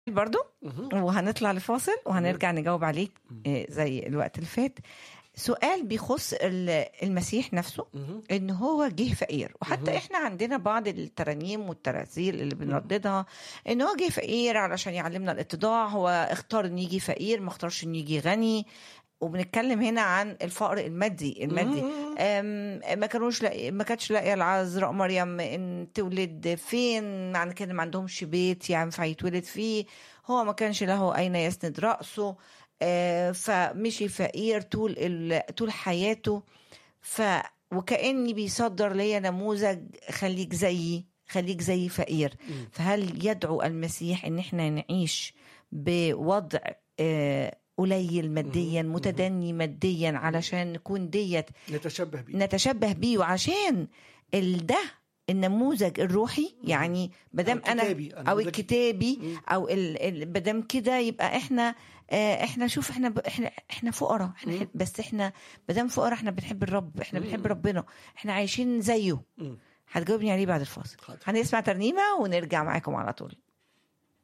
برضو مهم. وهنطلع لفاصل وهنرجع نجاوب عليك آه، زي الوقت اللي فات سؤال بيخص ال- المسيح نفسه مهم. ان هو جه فقير وحتى مهم. احنا عندنا بعض الترانيم والتراتيل اللي بنرددها ان هو جه فقير علشان يعلمنا الاتضاع هو اختار ان يجي فقير ما اختارش ان يجي غني وبنتكلم هنا عن الفقر المادي المادي مهم. أم، ما كانوش لاقي ما كانتش لاقيه العذراء مريم ان تولد فين معنى كده ما عندهمش بيت ينفع يتولد فيه هو ما كانش له اين يسند راسه آه، فمشي فقير طول ال- طول حياته ف وكاني بيصدر ليا نموذج خليك زيي خليك زي فقير مم. فهل يدعو المسيح ان احنا نعيش بوضع آه، قليل ماديا مهم. متدني ماديا علشان نكون ديت نتشبه بيه نتشبه بيه وعشان ال- ده النموذج الروحي يعني بدام انا الكتابي، او النموذج- الكتابي مم. او ال- ال- بدام كده يبقى احنا آه، احنا شوف احنا ب- احنا احنا فقراء احنا مم. حل- بس احنا بدام فقراء احنا بنحب الرب احنا مم. بنحب ربنا احنا عايشين زيه مم. هتجاوبني عليه بعد الفاصل حاضر. هنسمع ترنيمه ونرجع معاكم على طول